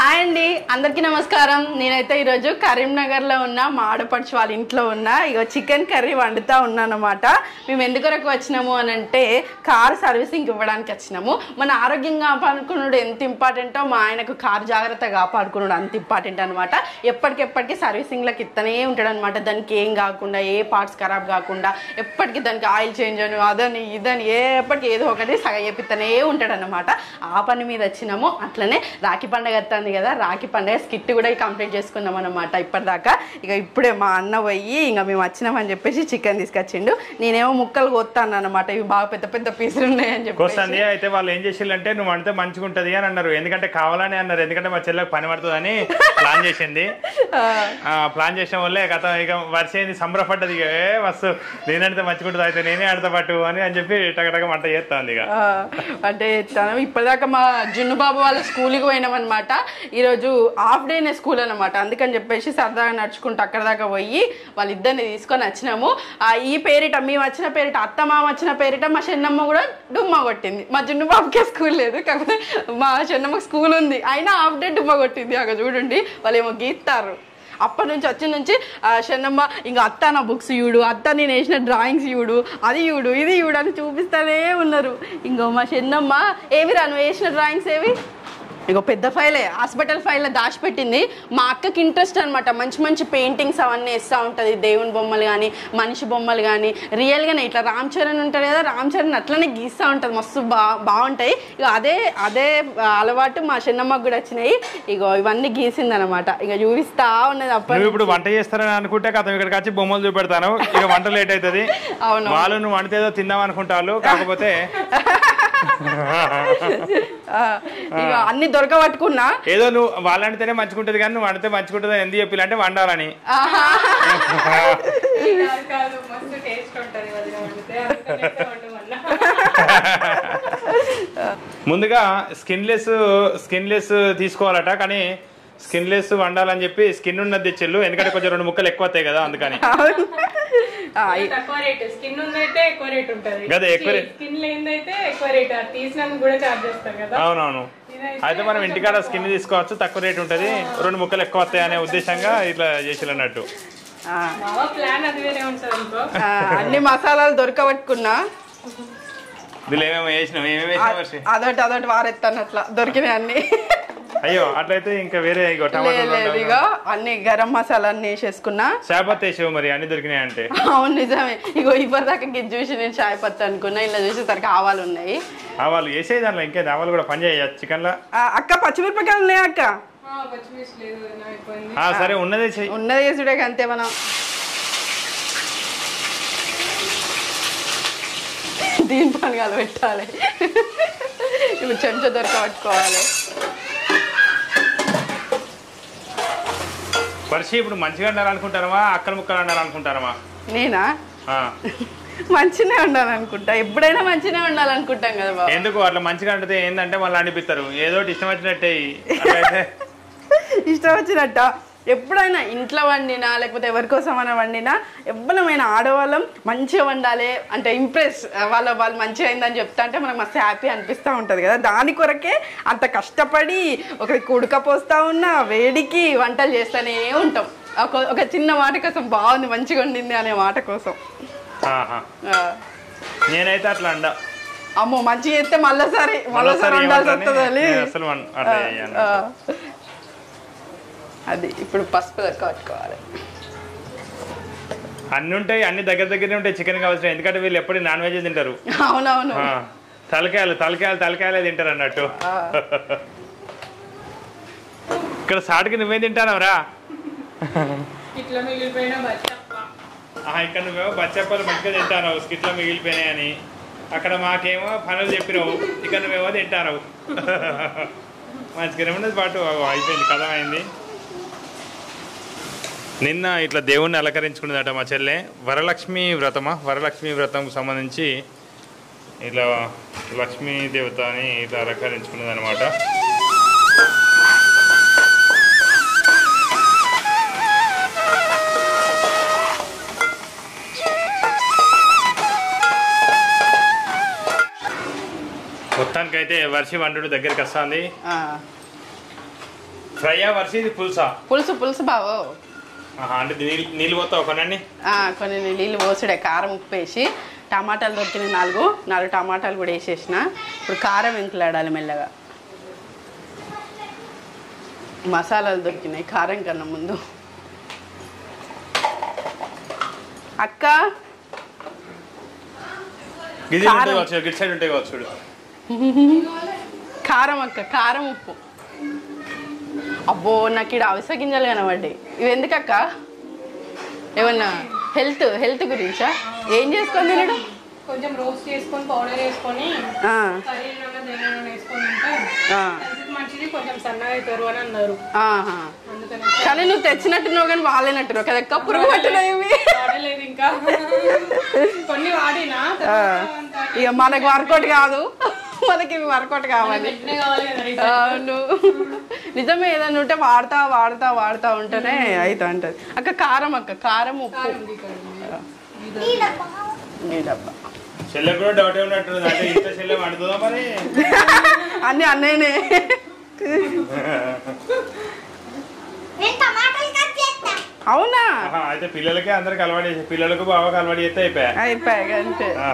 Hi అండి అందరికీ నమస్కారం నేనైతే ఈరోజు కరీంనగర్లో ఉన్న మా ఆడపడుచు వాళ్ళ ఇంట్లో ఉన్న ఇగో చికెన్ కర్రీ వండుతా ఉన్నానమాట మేము ఎందుకొరకు వచ్చినాము అని అంటే కార్ సర్వీసింగ్ ఇవ్వడానికి వచ్చినాము మన ఆరోగ్యంగా కాపాడుకున్నాడు ఎంత ఇంపార్టెంటో మా ఆయనకు కార్ జాగ్రత్తగా కాపాడుకున్నాడు అంత ఇంపార్టెంట్ అనమాట ఎప్పటికెప్పటికీ సర్వీసింగ్లకు ఇస్తూనే ఉంటాడు అనమాట దానికి ఏం కాకుండా ఏ పార్ట్స్ ఖరాబ్ కాకుండా ఎప్పటికీ దానికి ఆయిల్ చేంజ్ అని అదని ఇదని ఏ ఎప్పటికీ ఏదో ఒకటి సగ చెప్పిస్తూనే ఉంటాడు అనమాట ఆ పని మీద వచ్చినాము అట్లనే రాఖీ పండగ వస్తుంది కదా రాఖీ పండగ స్కిట్ కూడా కంప్లీట్ చేసుకున్నాం అనమాట ఇప్పటిదాకా ఇక ఇప్పుడే మా అన్న పోయి ఇంకా మేము వచ్చినామని చెప్పేసి చికెన్ తీసుకొచ్చిండు నేనేమో ముక్కలు కొత్తాను అనమాట ఇవి బాగా పెద్ద పెద్ద పీసులు ఉన్నాయని చెప్పేసి కోస్తుంది అయితే వాళ్ళు ఏం చేసిందంటే నువ్వు వండితే మంచిగా ఉంటది అని అన్నారు ఎందుకంటే కావాలని అన్నారు ఎందుకంటే మా చెల్లెకి పని పడుతుందని ప్లాన్ చేసింది ఆ ప్లాన్ చేసిన వల్లే గత ఇక వర్షం సంబరపడ్డది ఇక ఏ మస్తు నేనంటే మంచిగా ఉంటుంది అయితే నేనే ఆడతా పట్టు అని అని చెప్పి టగటగ మంట చేస్తాంది ఇక ఆ, అంటే తను ఇప్పటిదాకా మా జున్ను బాబు వాళ్ళ స్కూల్కి పోయినాం అనమాట ఈరోజు హాఫ్ డేనే స్కూల్ అనమాట అందుకని చెప్పేసి సరదాగా నడుచుకుంటూ అక్కడ దాకా పోయి వాళ్ళిద్దరిని తీసుకొని వచ్చినాము ఆ, ఈ పేరిట మేము వచ్చిన పేరిట అత్త మామ వచ్చిన పేరిట మా చెన్నమ్మ కూడా డుమ్మా కొట్టింది మా జున్ను బాబుకే స్కూల్ లేదు కాకపోతే మా చెన్నమ్మకి స్కూల్ ఉంది అయినా హాఫ్ డే డుమ్మా కొట్టింది అక్కడ చూడండి వాళ్ళు ఏమో గీస్తారు అప్పటి నుంచి వచ్చి నుంచి ఆ, షన్నమ్మ ఇంకా అత్త నా బుక్స్ ఇవ్వడు అత్త నేను వేసిన డ్రాయింగ్స్ ఇవ్వడు అది ఇవ్వడు ఇది ఇవ్వడు అని చూపిస్తానే ఉన్నారు ఇంకో మా షన్నమ్మ ఏవి రా నువ్వు వేసిన డ్రాయింగ్స్ ఏవి ఇగో పెద్ద ఫైలే హాస్పిటల్ ఫైల్లో దాచిపెట్టింది మా అక్కకి ఇంట్రెస్ట్ అనమాట మంచి మంచి పెయింటింగ్స్ అవన్నీ వేస్తూ ఉంటుంది దేవుని బొమ్మలు కానీ మనిషి బొమ్మలు కానీ రియల్గానే ఇట్లా రామ్ చరణ్ ఉంటాడు కదా రామ్ చరణ్ అట్లనే గీస్తూ ఉంటుంది మస్తు బా బాగుంటాయి ఇక అదే అదే అలవాటు మా చిన్నమ్మకి కూడా వచ్చినాయి ఇగో ఇవన్నీ గీసింది అనమాట ఇక చూపిస్తా ఉన్నది అప్పటి నువ్వు ఇప్పుడు వంట చేస్తారని అనుకుంటే కథ ఇక్కడికి వచ్చి బొమ్మలు చూపెడతాను ఇక వంట లేట్ అవుతుంది అవును. వాళ్ళు నువ్వు వండితే ఏదో తిందాం అనుకుంటారు కాకపోతే ఆ, ఇక అన్ని దొరకబట్టుకున్నా ఏదో నువ్వు వాళ్ళు అంటేనే మంచుకుంటది కానీ నువ్వు వండితే మంచుకుంటుంది ఎందుకు చెప్పిలంటే వండాలని కాదు కాదు మస్తు టేస్ట్ ఉంటుంది వదిన వండితే అందుకని ఎట్లా వండమన్నా ముందుగా స్కిన్లెస్ స్కిన్లెస్ తీసుకోవాలట కానీ స్కిన్లెస్ వండాలని చెప్పి స్కిన్ ఉన్నది తెచ్చిళ్ళు ఎందుకంటే కొంచెం రెండు ముక్కలు ఎక్కువ వస్తాయి కదా అందుకని ఆ, ఇ- తక్కువ రేట్ స్కిన్ ఉందైతే ఎక్కువ రేట్ ఉంటది గదే, ఎక్కువ రేట్. స్కిన్ లేనిదైతే ఎక్కువ రేట్ అది తీసినందుకు కూడా చార్జ్ చేస్తారు కదా అవునవును అయితే మనం ఇంటికాడ స్కిన్ తీసుకోవచ్చు తక్కువ రేట్ ఉంటుంది రెండు ముక్కలు ఎక్కువ వస్తాయి అనే ఉద్దేశంగా ఇట్లా చేసి అన్నట్టు ఆ, బాగా ప్లాన్ అది వేరే ఉంటది అనుకో ఆ, అన్ని మసాలాలు దొరకబట్టుకున్నా దీనిలో ఏమేమి వేసినాం ఏమేమి వేసినాం వర్షి? అదొకటి అదొకటి వారెత్తాను అట్లా దొరికినాయి అన్ని అయ్యో అట్లయితే ఇంకా వేరే ఇగో లేదు లేదు టమాటో ఇక అన్ని గరం మసాలా అన్ని వేసేసుకున్నా చేపత్తి వేసావు మరి అన్ని దొరికినాయి అంటే అవును నిజమే ఇగో ఇప్పటిదాకా గిది చూసి నేను చాయ్ పత్తి అనుకున్నా ఇలా చూసేసరికి ఆవాలు ఉన్నాయి ఆవాలు వేసే దాంట్లో ఇంకేంది ఆవాలు కూడా పని చేయచ్చు చికెన్లో ఆ, అక్క పచ్చిమిరపకాయలు ఉన్నాయి అక్క ఆ, పచ్చిమిర్చి లేదు వదిన అయిపోయింది ఆ, సరే ఉన్నదే చెయ్యి ఉన్నది చేసుడే అంతే మనం దీని పని కాదు పెట్టాలి ఇప్పుడు చెంచా దొరకబట్టుకోవాలి వర్షి ఇప్పుడు మంచిగా ఉండాలనుకుంటారమా అక్కల ముక్కలు ఉండాలనుకుంటారమా నేనా ఆ. మంచినే ఉండాలనుకుంటా ఎప్పుడైనా మంచినే ఉండాలనుకుంటాం కదా బాబు ఎందుకు అట్లా మంచిగా అంటే ఏంటంటే వాళ్ళు అనిపిస్తారు ఏదో ఒకటి ఇష్టం వచ్చినట్టే అట్లయితే ఇష్టం వచ్చినట్ట ఎప్పుడైనా ఇంట్లో వండినా లేకపోతే ఎవరి కోసమైనా వండినా ఎవ్వరమైన ఆడవాళ్ళం మంచిగా వండాలి అంటే ఇంప్రెస్ వాళ్ళ వాళ్ళు మంచిగా అయిందని చెప్తా అంటే మనకు మస్తు హ్యాపీ అనిపిస్తూ ఉంటుంది కదా దాని కొరకే అంత కష్టపడి ఒకరికి ఉడకపోస్తా ఉన్నా వేడికి వంటలు చేస్తూనే ఉంటాం ఒక ఒక చిన్న మాట కోసం బాగుంది మంచిగా వండింది అనే మాట కోసం ఆహా. ఆ. నేనైతే అట్లా అండ అమ్మో మంచిగా చేస్తే మళ్ళీసారి మళ్ళీసారి మరోసారి వండాల్సి ఏమంటానే, వస్తుందని నేను అసలు వన్- అట్లా చేయను. ఆ. అది ఇప్పుడు పసుపు కట్టుకోవాలి అన్ని ఉంటాయి అన్ని దగ్గర దగ్గరనే ఉంటాయి చికెన్ కావాల్సిన ఎందుకంటే వీళ్ళు ఎప్పుడు నాన్ వెజ్ తింటారు అవునవును ఆ, తలకాయలు తలకాయలు తలకాయలే తింటారు అన్నట్టు ఆ. ఇక్కడ సాటుకి నువ్వేం తింటానవరా ఇట్లా మిగిలిపోయిన బచ్చప్ప ఇక్కడ నువ్వేమో బచ్చప్పలు మంచిగా తింటాను స్కిట్లో మిగిలిపోయినాయని అక్కడ మాకేమో పనులు చెప్పినావు ఇక్కడ నువ్వేమో తింటాను మంచిగానే ఉన్నది పాటు అగో అయిపోయింది కథ అయింది నిన్న ఇట్లా దేవుణ్ణి అలంకరించుకున్నదట మా చెల్లె వరలక్ష్మి వ్రతమా వరలక్ష్మి వ్రతంకు సంబంధించి ఇట్లా లక్ష్మీ దేవత అని ఇట్లా అలంకరించుకున్నది అనమాట మొత్తానికైతే వర్షి వండు దగ్గరికి వస్తుంది ఆ. ఫ్రైయా వర్షి ఇది పులుసా పులుసు పులుసు బావో ఆహా, అంటే నీళ్ళు నీళ్ళు పోతావు కొనండి ఆ, కొన్ని నీళ్ళు పోసుడే కారం ఉప్పు వేసి టమాటాలు దొరికినాయి నాలుగు నాలుగు టమాటాలు కూడా వేసేసిన ఇప్పుడు కారం ఎంకులాడాలి మెల్లగా మసాలాలు దొరికినాయి కారం కన్నా ముందు అక్క గిది కారం. ఉంటాయి కావచ్చు గిట్ సైడ్ ఉంటాయి కావచ్చు చూడు కారం అక్క కారం ఉప్పు అబ్బో నాకు ఇక్కడ అవిసె గింజలు కనబడ్డాయి ఇవి ఎందుకక్క ఏమన్నా హెల్త్ హెల్త్ గురించా ఏం చేసుకొని తినడు కొంచెం రోస్ట్ చేసుకొని పౌడర్ వేసుకొని ఆ, కర్రీ నూనె దేని నూనె వేసుకొని తింటే ఆ, హెల్త్కి మంచిది కొంచెం సన్నగా అవుతారు అని అన్నారు ఆహా. అందుకని కానీ నువ్వు తెచ్చినట్టున్నావు కానీ వాళ్ళేనట్టున్నావు కదా అక్క పురుగు పట్టినవి వాడలేదు ఇంకా కొన్ని వాడినా ఆ, తర్వాత అంతా ఇక మనకు వర్కౌట్ కాదు మనకి ఇవి వర్కౌట్ కావాలి వెంటనే కావాలి కదా result. అవును నిజమే ఏదైనా ఉంటే వాడతా వాడతా వాడతా ఉంటేనే అవుతా ఉంటది అక్క కారం అక్క కారం ఉప్పు కారం ఉంది ఇక్కడ ఉంది. నీ డబ్బా చెల్లెకి కూడా డౌట్ ఉన్నట్టుంది అంటే ఇంత చెల్లె వండుతుందా మరి అన్ని అన్నయ్యనే నేను టమాటాలు కట్ చేస్తా అవునా ఆహా, అయితే పిల్లలకి అందరికి అలవాటు చేసి పిల్లలకు బాగా అలవాటు చేస్తే అయిపోయా అయిపోయాయి అంతే ఆ,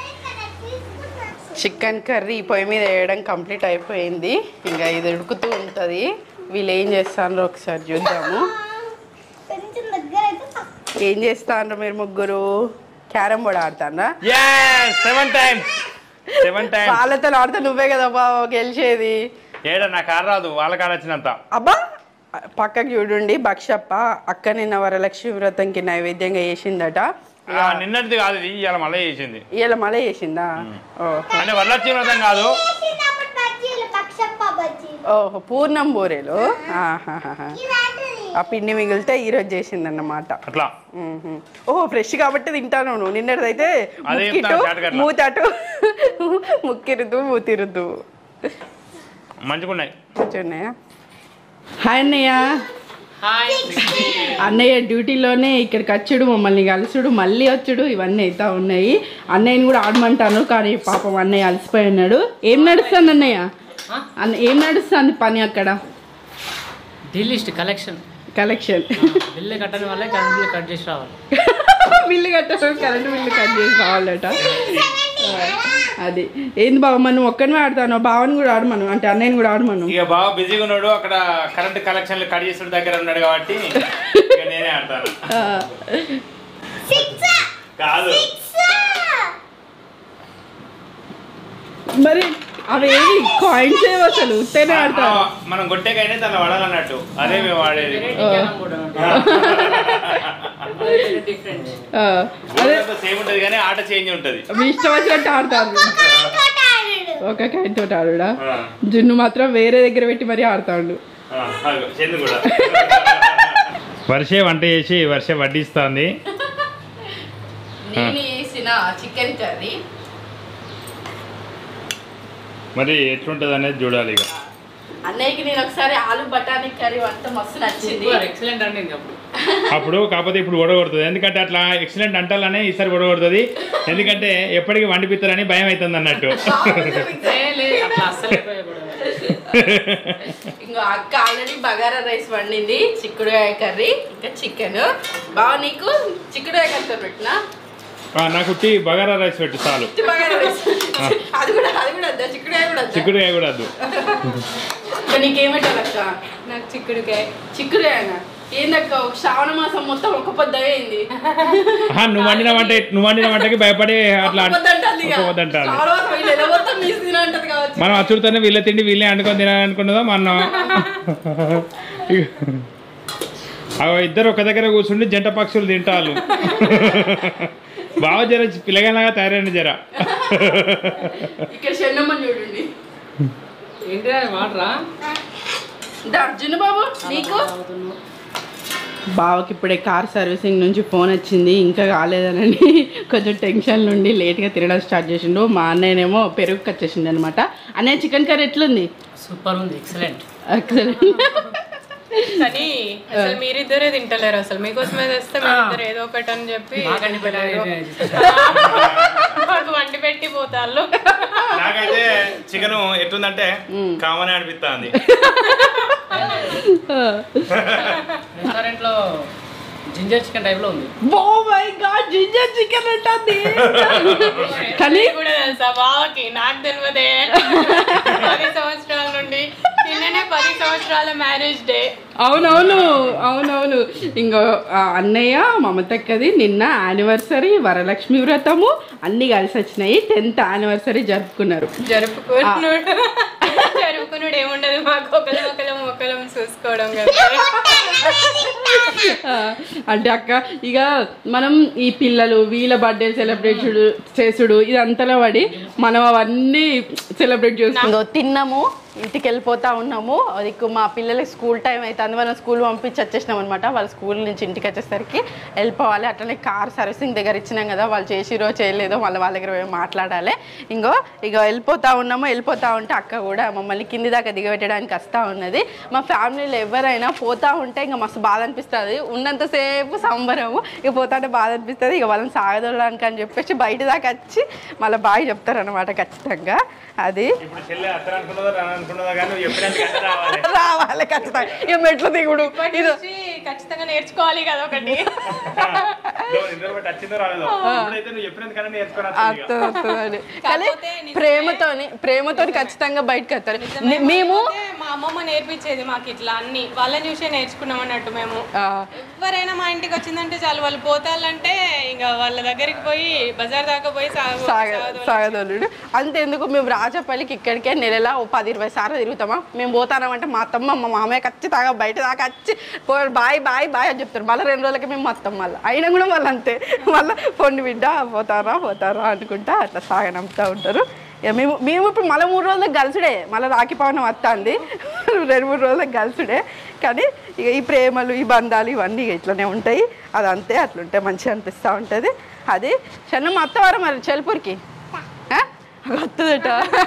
చికెన్ కర్రీ పొయ్యి మీద వేయడం కంప్లీట్ అయిపోయింది ఇంకా ఇది ఉడుకుతూ ఉంటుంది వీళ్ళు ఏం చేస్తారో ఒకసారి చూద్దాము కొంచెం దగ్గర అయితే తక్కువ. ఏం చేస్తాండ్రు మీరు ముగ్గురు క్యారమ్ బోర్డ్ ఆడతారా Yes, seven times. Seven times. వాళ్ళతో ఆడితే నువ్వే కదా బావ గెలిచేది ఏడా నా కారు రాదు వాళ్ళ కాడ వచ్చినంత అబ్బా పక్కకి చూడండి భక్షప్ప అక్క నిన్న వరలక్ష్మి వ్రతంకి నైవేద్యంగా చేసిందట ఆ, నిన్నటిది కాదు ఇది ఇవాళ మళ్ళీ చేసింది ఇవాళ మళ్ళీ చేసిందా ఓహో అంటే వరలక్ష్మి వ్రతం కాదు చేసినప్పుడు బజ్జీలు పక్షప్ప బజ్జీలు ఓహో పూర్ణం బూరెలు ఆహాహాహా. ఇలాంటిది ఆ పిండి మిగిలితే ఈరోజు చేసిందన్నమాట అట్లా మ్మ్. ఓహో ఫ్రెష్ కాబట్టి తింటాను నువ్వు నిన్నటిదైతే అదే ముక్కిటు చెప్తాను చాటుకట్ల. మూతటు ముక్కిరుతూ మూతిరుతూ మంచిగా ఉన్నాయి కూర్చున్నాయా హాయ్ అన్నయ్య అన్నయ్య డ్యూటీలోనే ఇక్కడికి వచ్చుడు మమ్మల్ని కలుసుడు మళ్ళీ వచ్చుడు ఇవన్నీ అవుతా ఉన్నాయి అన్నయ్యని కూడా ఆడమంటాను కానీ పాపం అన్నయ్య అలసిపోయి ఉన్నాడు ఏం నడుస్తుంది అన్నయ్య అన్న ఏం నడుస్తుంది పని అక్కడ ఢిల్ లిస్ట్ కలెక్షన్ కలెక్షన్ బిల్లు కట్టని వాళ్ళే కరెంట్ బిల్లు కట్ చేసి రావాలి బిల్లు కట్టడం కరెంట్ బిల్లు కట్ చేసి కావాలట అది ఏంది బావ మనం ఒక్కనే ఆడతాను బావని కూడా ఆడమను అంటే అన్నయ్యని కూడా ఆడమను ఇక బాగా బిజీగా ఉన్నాడు అక్కడ కరెంట్ కలెక్షన్లు కట్ చేసిన దగ్గర ఉన్నాడు కాబట్టి ఇక నేనే ఆడతాను ఆ, కాదు మరి అవి ఏవి కాయిన్స్ ఏవి అసలు ఉత్తేనే ఆడతారు ఆ, మనం కొట్టేకైనా దాన్ని వాడాలన్నట్టు అదే మేము వాడేది డిఫరెంట్ ఆ, అదే సేమ్ ఉంటది కానీ ఆట చేంజ్ ఉంటది మీ ఇష్టం వచ్చినట్టు ఆడతారు తోట ఆడాడు ఒక కాయిన్ తోటి ఆడుడా ఆ, జున్ను మాత్రం వేరే దగ్గర పెట్టి మరీ ఆడతాడు ఆ, అదిగో, చెందు కూడా వర్షే వంట చేసి వర్ష వడ్డిస్తుంది నేను వేసిన చికెన్ కర్రీ మరి ఎట్లుంటది అనేది చూడాలి ఇక అన్నయ్యకి నేను ఒకసారి ఆలు బఠానీ కర్రీ వంట మస్తు నచ్చింది ఎక్సలెంట్ అండి ఇంకా అప్పుడు అప్పుడు కాకపోతే ఇప్పుడు ఒడగొడుతుంది ఎందుకంటే అట్లా ఎక్సలెంట్ అంటాలనే ఈసారి ఒడగొడుతుంది ఎందుకంటే ఎప్పటికీ వండిపిస్తారని భయం అవుతుంది అన్నట్టు ఏ, లేదు అట్లా అస్సలు అయిపోయకూడదు ఇంకా అక్క ఆల్రెడీ బగారా రైస్ వండింది చిక్కుడుకాయ కర్రీ ఇంకా చికెన్ బావ నీకు చిక్కుడుకాయ కర్రీతో పెట్టినా ఆ, నాకు టీ బగారా రైస్ పెట్టు చాలు ఉత్తి బగారా రైస్ అది కూడా అది కూడా వద్దా చిక్కుడుకాయ కూడా వద్దా చిక్కుడుకాయ కూడా వద్దు ఇంకా నీకేమంటారు అక్క నాకు చిక్కుడుకాయ చిక్కుడుకాయనా ఏందక్క ఒక శ్రావణ మాసం మొత్తం ఒక పొద్దు అయింది ఆహా, నువ్వు వండిన వంట నువ్వు వండిన వంటకి భయపడి అట్లా ఒక్క పొద్దు అంటుంది ఇక. ఒక్క పొద్దు అంటారు శ్రావణ మాసం ఈ నెల మొత్తం నీసు తినంటది కావచ్చు మనం అచ్చుడితోనే వీళ్ళ తిండి వీళ్ళే అనుకొని తినాలనుకున్నదా మనం అవి ఇద్దరు ఒక దగ్గర కూర్చుండి జంట పక్షులు తింటారు బాగా జర పిల్లగాలాగా తయారైన జర ఇక్కడ చెన్నమ్మని చూడండి ఏంటి వాటరా దా, అర్జున్ బాబు నీకు బావకి ఇప్పుడే కార్ సర్వీసింగ్ నుంచి ఫోన్ వచ్చింది ఇంకా కాలేదనని కొంచెం టెన్షన్ నుండి లేట్గా తినడం స్టార్ట్ చేసిండు మా అన్నయ్యనేమో పెరుగుకి వచ్చేసింది అనమాట అన్నయ్య చికెన్ కర్రీ ఎట్లుంది సూపర్ ఉంది ఎక్సలెంట్ ఎక్సలెంట్ కానీ అసలు మీరిద్దరే తింటలేరు అసలు మీకోసమే తెస్తే మీరిద్దరు ఏదో ఒకటి అని చెప్పి మాకండి మాకు వండి పెట్టి పోతాళ్ళు నాకైతే చికెన్ ఎట్లుందంటే కామనే అనిపిస్తుంది రెస్టారెంట్ లో జింజర్ చికెన్ టైప్ లో ఉంది oh my god ginger chicken ఉంటుంది కానీ ఇది కూడా తెలుసా బావకి నాకు తెలియదే పది సంవత్సరాల నుండి నిన్ననే పది సంవత్సరాల మ్యారేజ్ డే అవునవును అవునవును ఇంకో ఆ, అన్నయ్య మమతక్కది నిన్న యానివర్సరీ వరలక్ష్మి వ్రతము అన్ని కలిసి వచ్చినాయి టెన్త్ యానివర్సరీ జరుపుకున్నారు జరుపుకున్నాడు జరుపుకున్నాడు ఏముండదు మాకు ఒకలం ఒకలం ఒకలం చూసుకోవడం కదా ఆ, అంటే అక్క ఇక మనం ఈ పిల్లలు వీళ్ళ బర్త్డే సెలబ్రేట్ చేసుడు ఇదంతలో పడి మనం అవన్నీ సెలబ్రేట్ చేస్తున్నాం తిన్నాము ఇంటికి వెళ్ళిపోతా ఉన్నాము అది మా పిల్లలకి స్కూల్ టైం అయితే మనం స్కూల్ పంపించి వచ్చేసినాం అనమాట వాళ్ళ స్కూల్ నుంచి ఇంటికి వచ్చేసరికి వెళ్ళిపోవాలి అట్లనే కార్ సర్వీసింగ్ దగ్గర ఇచ్చినాం కదా వాళ్ళు చేసిరో చేయలేదో మళ్ళీ వాళ్ళ దగ్గర పోయి మాట్లాడాలి ఇంకో ఇక వెళ్ళిపోతా ఉన్నాము వెళ్ళిపోతా ఉంటే అక్క కూడా మమ్మల్ని కింది దాకా దిగబెట్టడానికి వస్తూ ఉన్నది మా ఫ్యామిలీలో ఎవరైనా పోతా ఉంటే ఇంకా మస్తు బాధ అనిపిస్తుంది ఉన్నంతసేపు సంబరము ఇక పోతాంటే బాధ అనిపిస్తుంది ఇక వాళ్ళని సాగదొడడానికి అని చెప్పేసి బయట దాకా వచ్చి మళ్ళీ బాగా చెప్తారనమాట ఖచ్చితంగా అది ఇప్పుడు చెల్లె అత్తను అనుకున్నదో రాను అనుకున్నదో కానీ నువ్వు చెప్పినందుకు రావాలి రావాలి ఖచ్చితంగా ఇక మెట్లు దిగుడు ఇది చూసి ఖచ్చితంగా నేర్చుకోవాలి కదా ఒకటి ఇద్దరు బట్టి వచ్చిందో రాలేదో ఇప్పుడైతే నువ్వు చెప్పినందుకన్నా నేర్చుకొని వస్తుంది ఇక. అర్థం అవుతుందండి కానీ కాకపోతే నిజమే. ప్రేమతోని ప్రేమతోని ఖచ్చితంగా బయటకు వస్తారు ని- మేము కాకపోతే మా అమ్మమ్మ నేర్పించేది మాకు ఇట్లా అన్ని వాళ్ళని చూసే నేర్చుకున్నాం అన్నట్టు మేము ఆ, ఎవరైనా మా ఇంటికి వచ్చిందంటే చాలు వాళ్ళు పోతాలంటే ఇంకా వాళ్ళ దగ్గరికి పోయి బజార్ దాకా పోయి సాగు సాగ సాగదోలు. సాగదోలుడు అంతెందుకు మేము రాజపల్లికి ఇక్కడికే నెలలా ఓ పది ఇరవై సార్లు తిరుగుతామా మేము పోతానామంటే మా అత్తమ్మ మా మామయ్య ఖచ్చితంగా బయట దాకా వచ్చి పో బాయ్ బాయ్ బాయ్ అని చెప్తారు మళ్ళీ రెండు రోజులకి మేము మొత్తం మళ్ళీ అయినా కూడా మళ్ళీ అంతే మళ్ళీ పొండి బిడ్డ పోతారా పోతారా అనుకుంటా అట్లా సాగనంపుతా ఉంటారు ఇక మేము మేము ఇప్పుడు మళ్ళీ మూడు రోజులకు గలుసుడే మళ్ళీ రాఖీ పవనం వస్తుంది రెండు మూడు రోజులకు గలుసుడే కానీ ఇక ఈ ప్రేమలు ఈ బంధాలు ఇవన్నీ ఇక ఇట్లనే ఉంటాయి అదంతే అట్లుంటే మంచిగా అనిపిస్తూ ఉంటుంది అది చిన్న మా అత్తవారు మరి చెల్పూరికి వస్తుందట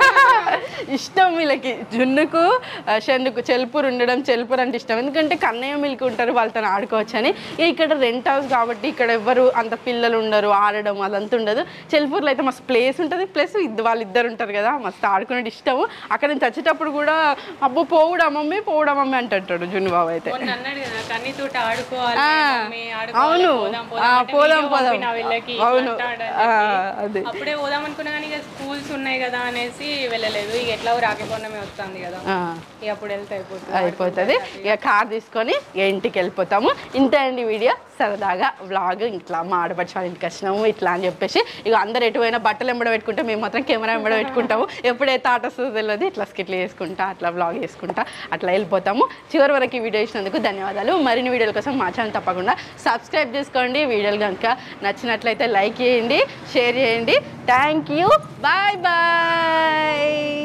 ఇష్టం వీళ్ళకి జున్నుకు ఆ, షన్నుకు చెల్పూరు ఉండడం చెల్పూరు అంటే ఇష్టం ఎందుకంటే కన్నయ్య మిల్క్ ఉంటారు వాళ్ళతో ఆడుకోవచ్చు అని ఇక ఇక్కడ రెంట్ హౌస్ కాబట్టి ఇక్కడ ఎవ్వరు అంత పిల్లలు ఉండరు ఆడడం అదంతా ఉండదు చెల్పూరులో అయితే మస్తు ప్లేస్ ఉంటుంది ప్లస్ ఇద్దరు వాళ్ళిద్దరు ఉంటారు కదా మస్తు ఆడుకునేది ఇష్టము అక్కడ నుంచి వచ్చేటప్పుడు కూడా అబ్బో పోవుడా మమ్మీ పోవుడా మమ్మీ అంటుంటాడు జున్ను బాబు అయితే మొన్న అన్నాడు కదా కన్నీ తోట ఆడుకోవాలి ఆ, మమ్మీ, ఆడుకోవాలి, అవును పోదాం, ఆ, అంటే పోదాం వీడియో పోదాం పంపినా వీళ్ళకి అవును అంటాడని ఆ, చెప్పి. అదే అప్పుడే పోదాం అనుకున్నా కానీ ఇక స్కూల్స్ ఉన్నాయి కదా అనేసి వెళ్ళలేదు ఇక ఎట్లా రాఖీ పౌర్ణమి వస్తుంది కదా ఆ. ఇక అప్పుడు వెళ్తే అయిపోతుంది అయిపోతుంది ఇక కార్ తీసుకొని ఇక ఇంటికి వెళ్ళిపోతాము ఇంతే అండి వీడియో సరదాగా వ్లాగ్ ఇట్లా మా ఆడపడిచి వాళ్ళ ఇంటికి వచ్చినాము ఇట్లా అని చెప్పేసి ఇక అందరు ఎటువైనా బట్టలు ఎంబడ పెట్టుకుంటే మేము మాత్రం కెమెరా ఎంబడ పెట్టుకుంటాము ఎప్పుడైతే ఆట వస్తుందో తెలియదు ఇట్లా స్కిట్లు వేసుకుంటా అట్లా వ్లాగ్ చేసుకుంటా అట్లా వెళ్ళిపోతాము చివరి వరకు ఈ వీడియో ఇచ్చినందుకు ధన్యవాదాలు మరిన్ని వీడియోల కోసం మా ఛానల్ తప్పకుండా సబ్స్క్రైబ్ చేసుకోండి వీడియోలు కనుక నచ్చినట్లయితే లైక్ చేయండి షేర్ చేయండి థ్యాంక్ యూ బాయ్ బాయ్